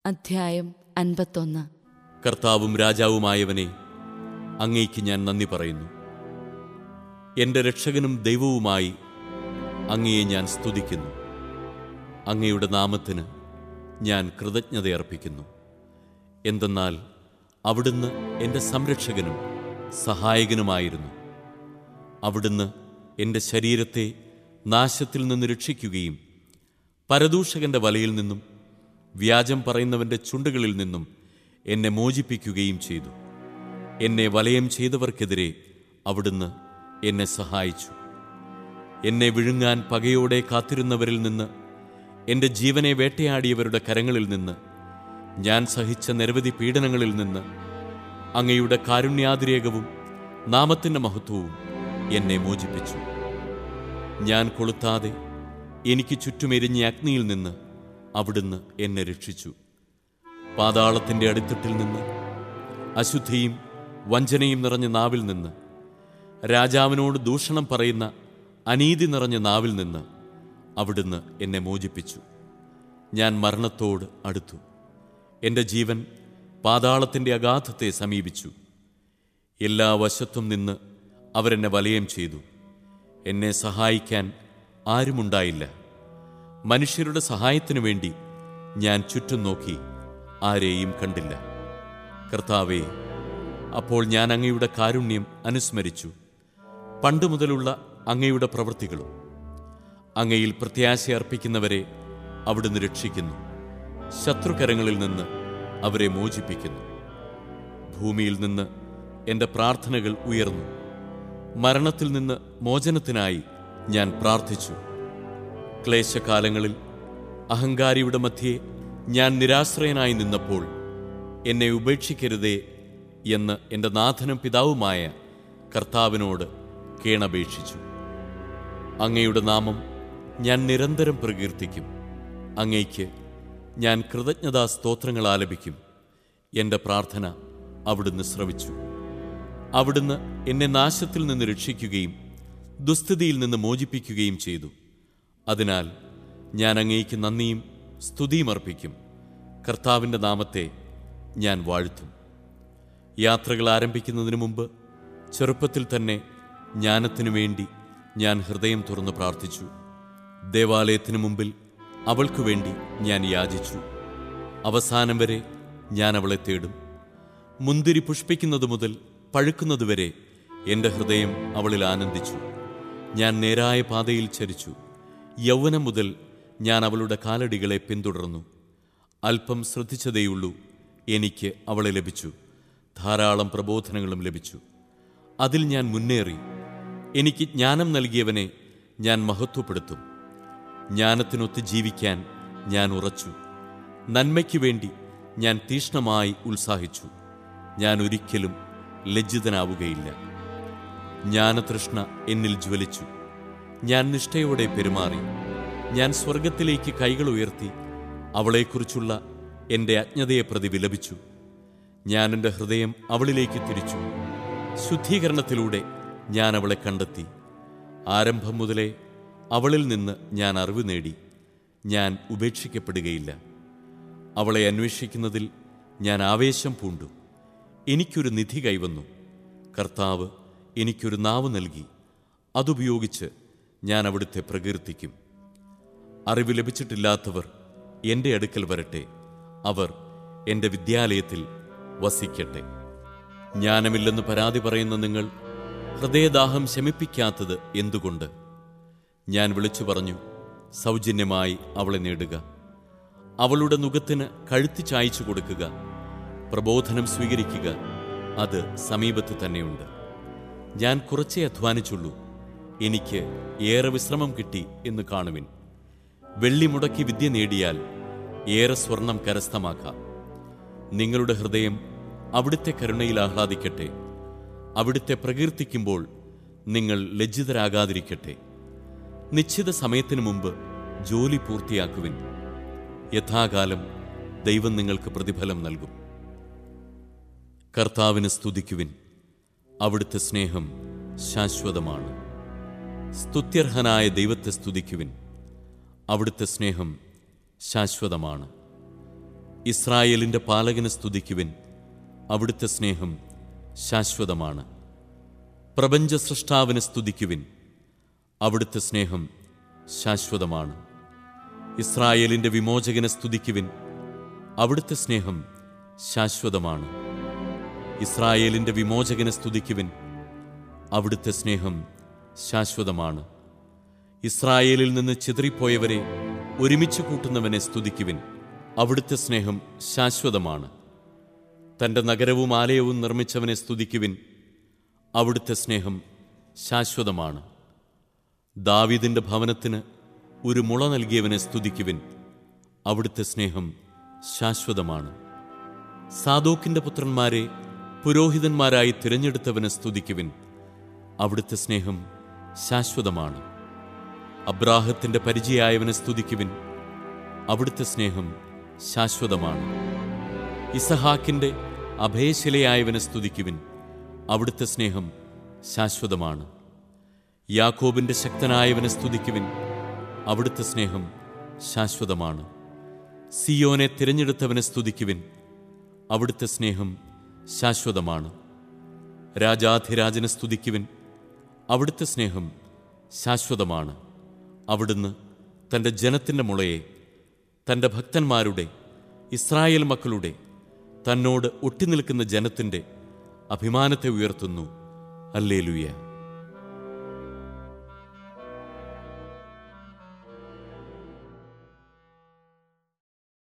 അധ്യായം അൻപത്തൊന്ന് കർത്താവും രാജാവുമായവനെ അങ്ങേക്ക് ഞാൻ നന്ദി പറയുന്നു എൻ്റെ രക്ഷകനും ദൈവവുമായി അങ്ങയെ ഞാൻ സ്തുതിക്കുന്നു അങ്ങയുടെ നാമത്തിന് ഞാൻ കൃതജ്ഞതയർപ്പിക്കുന്നു എന്തെന്നാൽ അവിടുന്ന് എൻ്റെ സംരക്ഷകനും സഹായകനുമായിരുന്നു അവിടുന്ന് എൻ്റെ ശരീരത്തെ നാശത്തിൽ നിന്ന് രക്ഷിക്കുകയും പരദൂഷകന്റെ വലയിൽ നിന്നും വ്യാജം പറയുന്നവന്റെ ചുണ്ടുകളിൽ നിന്നും എന്നെ മോചിപ്പിക്കുകയും ചെയ്തു എന്നെ വലയം ചെയ്തവർക്കെതിരെ അവിടുന്ന് എന്നെ സഹായിച്ചു എന്നെ വിഴുങ്ങാൻ പകയോടെ കാത്തിരുന്നവരിൽ നിന്ന് എൻ്റെ ജീവനെ വേട്ടയാടിയവരുടെ കരങ്ങളിൽ നിന്ന് ഞാൻ സഹിച്ച നിരവധി പീഡനങ്ങളിൽ നിന്ന് അങ്ങയുടെ കാരുണ്യാതിരേകവും നാമത്തിൻ്റെ മഹത്വവും എന്നെ മോചിപ്പിച്ചു ഞാൻ കൊളുത്താതെ എനിക്ക് ചുറ്റുമെരിഞ്ഞ അഗ്നിയിൽ നിന്ന് അവിടുന്ന് എന്നെ രക്ഷിച്ചു പാതാളത്തിൻ്റെ അടിത്തട്ടിൽ നിന്ന് അശുദ്ധിയും വഞ്ചനയും നിറഞ്ഞ നാവിൽ നിന്ന് രാജാവിനോട് ദൂഷണം പറയുന്ന അനീതി നിറഞ്ഞ നാവിൽ നിന്ന് അവിടുന്ന് എന്നെ മോചിപ്പിച്ചു ഞാൻ മരണത്തോട് അടുത്തു എൻ്റെ ജീവൻ പാതാളത്തിൻ്റെ അഗാധത്തെ സമീപിച്ചു എല്ലാ വശത്തും നിന്ന് അവരെന്നെ വലയം ചെയ്തു എന്നെ സഹായിക്കാൻ ആരുമുണ്ടായില്ല മനുഷ്യരുടെ സഹായത്തിനു വേണ്ടി ഞാൻ ചുറ്റും നോക്കി ആരെയും കണ്ടില്ല കർത്താവേ അപ്പോൾ ഞാൻ അങ്ങയുടെ കാരുണ്യം അനുസ്മരിച്ചു പണ്ട് മുതലുള്ള അങ്ങയുടെ പ്രവൃത്തികളും അങ്ങയിൽ പ്രത്യാശ അർപ്പിക്കുന്നവരെ അവിടുന്ന് രക്ഷിക്കുന്നു ശത്രുകരങ്ങളിൽ നിന്ന് അവരെ മോചിപ്പിക്കുന്നു ഭൂമിയിൽ നിന്ന് എൻ്റെ പ്രാർത്ഥനകൾ ഉയർന്നു മരണത്തിൽ നിന്ന് മോചനത്തിനായി ഞാൻ പ്രാർത്ഥിച്ചു ക്ലേശകാലങ്ങളിൽ അഹങ്കാരിയുടെ മധ്യേ ഞാൻ നിരാശ്രയനായി നിന്നപ്പോൾ എന്നെ ഉപേക്ഷിക്കരുതേ എന്ന് എൻ്റെ നാഥനും പിതാവുമായ കർത്താവിനോട് കേണപേക്ഷിച്ചു അങ്ങയുടെ നാമം ഞാൻ നിരന്തരം പ്രകീർത്തിക്കും അങ്ങയ്ക്ക് ഞാൻ കൃതജ്ഞതാ സ്തോത്രങ്ങൾ ആലപിക്കും എൻ്റെ പ്രാർത്ഥന അവിടുന്ന് ശ്രവിച്ചു അവിടുന്ന് എന്നെ നാശത്തിൽ നിന്ന് രക്ഷിക്കുകയും ദുസ്ഥിതിയിൽ നിന്ന് മോചിപ്പിക്കുകയും ചെയ്തു അതിനാൽ ഞാൻ അങ്ങേക്ക് നന്ദിയും സ്തുതിയും അർപ്പിക്കും കർത്താവിൻ്റെ നാമത്തെ ഞാൻ വാഴ്ത്തും യാത്രകൾ ആരംഭിക്കുന്നതിന് മുമ്പ് ചെറുപ്പത്തിൽ തന്നെ ജ്ഞാനത്തിനു വേണ്ടി ഞാൻ ഹൃദയം തുറന്ന് പ്രാർത്ഥിച്ചു ദേവാലയത്തിനു മുമ്പിൽ അവൾക്കു വേണ്ടി ഞാൻ യാചിച്ചു അവസാനം വരെ ഞാൻ അവളെ തേടും മുന്തിരി പുഷ്പിക്കുന്നത് മുതൽ പഴുക്കുന്നതുവരെ എൻ്റെ ഹൃദയം അവളിൽ ആനന്ദിച്ചു ഞാൻ നേരായ പാതയിൽ ചരിച്ചു യൗവനം മുതൽ ഞാൻ അവളുടെ കാലടികളെ പിന്തുടർന്നു അല്പം ശ്രദ്ധിച്ചതേയുള്ളൂ എനിക്ക് അവളെ ലഭിച്ചു ധാരാളം പ്രബോധനങ്ങളും ലഭിച്ചു അതിൽ ഞാൻ മുന്നേറി എനിക്ക് ജ്ഞാനം നൽകിയവനെ ഞാൻ മഹത്വപ്പെടുത്തും ജ്ഞാനത്തിനൊത്ത് ജീവിക്കാൻ ഞാൻ ഉറച്ചു നന്മയ്ക്കു വേണ്ടി ഞാൻ തീഷ്ണമായി ഉത്സാഹിച്ചു ഞാൻ ഒരിക്കലും ലജ്ജിതനാവുകയില്ല ജ്ഞാനതൃഷ്ണ എന്നിൽ ജ്വലിച്ചു ഞാൻ നിഷ്ഠയോടെ പെരുമാറി ഞാൻ സ്വർഗത്തിലേക്ക് കൈകൾ ഉയർത്തി അവളെക്കുറിച്ചുള്ള എൻ്റെ അജ്ഞതയെ പ്രതി വിലപിച്ചു ഞാൻ എൻ്റെ ഹൃദയം അവളിലേക്ക് തിരിച്ചു ശുദ്ധീകരണത്തിലൂടെ ഞാൻ അവളെ കണ്ടെത്തി ആരംഭം മുതലേ അവളിൽ നിന്ന് ഞാൻ അറിവ് നേടി ഞാൻ ഉപേക്ഷിക്കപ്പെടുകയില്ല അവളെ അന്വേഷിക്കുന്നതിൽ ഞാൻ ആവേശം പൂണ്ടു എനിക്കൊരു നിധി കൈവന്നു കർത്താവ് എനിക്കൊരു നാവ് നൽകി അതുപയോഗിച്ച് ഞാൻ അവിടുത്തെ പ്രകീർത്തിക്കും അറിവ് ലഭിച്ചിട്ടില്ലാത്തവർ എൻ്റെ അടുക്കൽ വരട്ടെ അവർ എൻ്റെ വിദ്യാലയത്തിൽ വസിക്കട്ടെ ജ്ഞാനമില്ലെന്ന് പരാതി പറയുന്ന നിങ്ങൾ ഹൃദയദാഹം ശമിപ്പിക്കാത്തത് എന്തുകൊണ്ട് ഞാൻ വിളിച്ചു പറഞ്ഞു സൗജന്യമായി അവളെ നേടുക അവളുടെ മുഖത്തിന് കഴുത്തി ചായച്ചു കൊടുക്കുക പ്രബോധനം സ്വീകരിക്കുക അത് സമീപത്ത് തന്നെയുണ്ട് ഞാൻ കുറച്ചേ അധ്വാനിച്ചുള്ളൂ എനിക്ക് ഏറെ വിശ്രമം കിട്ടി എന്ന് കാണുവിൻ വെള്ളി മുടക്കി വിദ്യ നേടിയാൽ ഏറെ സ്വർണം കരസ്ഥമാക്കാം നിങ്ങളുടെ ഹൃദയം അവിടുത്തെ കരുണയിൽ ആഹ്ലാദിക്കട്ടെ അവിടുത്തെ പ്രകീർത്തിക്കുമ്പോൾ നിങ്ങൾ ലജ്ജിതരാകാതിരിക്കട്ടെ നിശ്ചിത സമയത്തിനു മുമ്പ് ജോലി പൂർത്തിയാക്കുവിൻ യഥാകാലം ദൈവം നിങ്ങൾക്ക് പ്രതിഫലം നൽകും കർത്താവിന് സ്തുതിക്കുവിൻ അവിടുത്തെ സ്നേഹം ശാശ്വതമാണ് സ്തുത്യർഹനായ ദൈവത്തെ സ്തുതിക്കുവിൻ അവിടുത്തെ സ്നേഹം ശാശ്വതമാണ് ഇസ്രായേലിൻ്റെ പാലകനെ സ്തുതിക്കുവിൻ അവിടുത്തെ സ്നേഹം ശാശ്വതമാണ് പ്രപഞ്ച സൃഷ്ടാവിനെ സ്തുതിക്കുവിൻ അവിടുത്തെ സ്നേഹം ശാശ്വതമാണ് ഇസ്രായേലിൻ്റെ വിമോചകനെ സ്തുതിക്കുവിൻ അവിടുത്തെ സ്നേഹം ശാശ്വതമാണ് ഇസ്രായേലിൻ്റെ വിമോചകനെ സ്തുതിക്കുവിൻ അവിടുത്തെ സ്നേഹം ശാശ്വതമാണ് ഇസ്രായേലിൽ നിന്ന് ചിതറിപ്പോയവരെ ഒരുമിച്ച് കൂട്ടുന്നവനെ സ്തുതിക്കുവിൻ അവിടുത്തെ സ്നേഹം ശാശ്വതമാണ് തൻ്റെ നഗരവും ആലയവും നിർമ്മിച്ചവനെ സ്തുതിക്കുവിൻ അവിടുത്തെ സ്നേഹം ശാശ്വതമാണ് ദാവീദിൻ്റെ ഭവനത്തിന് ഒരു മുള നൽകിയവനെ സ്തുതിക്കുവിൻ അവിടുത്തെ സ്നേഹം ശാശ്വതമാണ് സാദോക്കിൻ്റെ പുത്രന്മാരെ പുരോഹിതന്മാരായി തിരഞ്ഞെടുത്തവനെ സ്തുതിക്കുവിൻ അവിടുത്തെ സ്നേഹം ശാശ്വതമാണ് അബ്രാഹത്തിൻ്റെ പരിചയായവനെ സ്തുതിക്കുവിൻ അവിടുത്തെ സ്നേഹം ശാശ്വതമാണ് ഇസഹാക്കിൻ്റെ അഭയശിലയായവനെ സ്തുതിക്കുവിൻ അവിടുത്തെ സ്നേഹം ശാശ്വതമാണ് യാക്കോബിൻ്റെ ശക്തനായവനെ സ്തുതിക്കുവിൻ അവിടുത്തെ സ്നേഹം ശാശ്വതമാണ് സിയോനെ തിരഞ്ഞെടുത്തവനെ സ്തുതിക്കുവിൻ അവിടുത്തെ സ്നേഹം ശാശ്വതമാണ് രാജാധിരാജനെ സ്തുതിക്കുവിൻ അവിടുത്തെ സ്നേഹം ശാശ്വതമാണ് അവിടുന്ന് തൻ്റെ ജനത്തിൻ്റെ മുളയെ തൻ്റെ ഭക്തന്മാരുടെ ഇസ്രായേൽ മക്കളുടെ തന്നോട് ഒട്ടിനിൽക്കുന്ന ജനത്തിൻ്റെ അഭിമാനത്തെ ഉയർത്തുന്നു അല്ലേലുയ്യ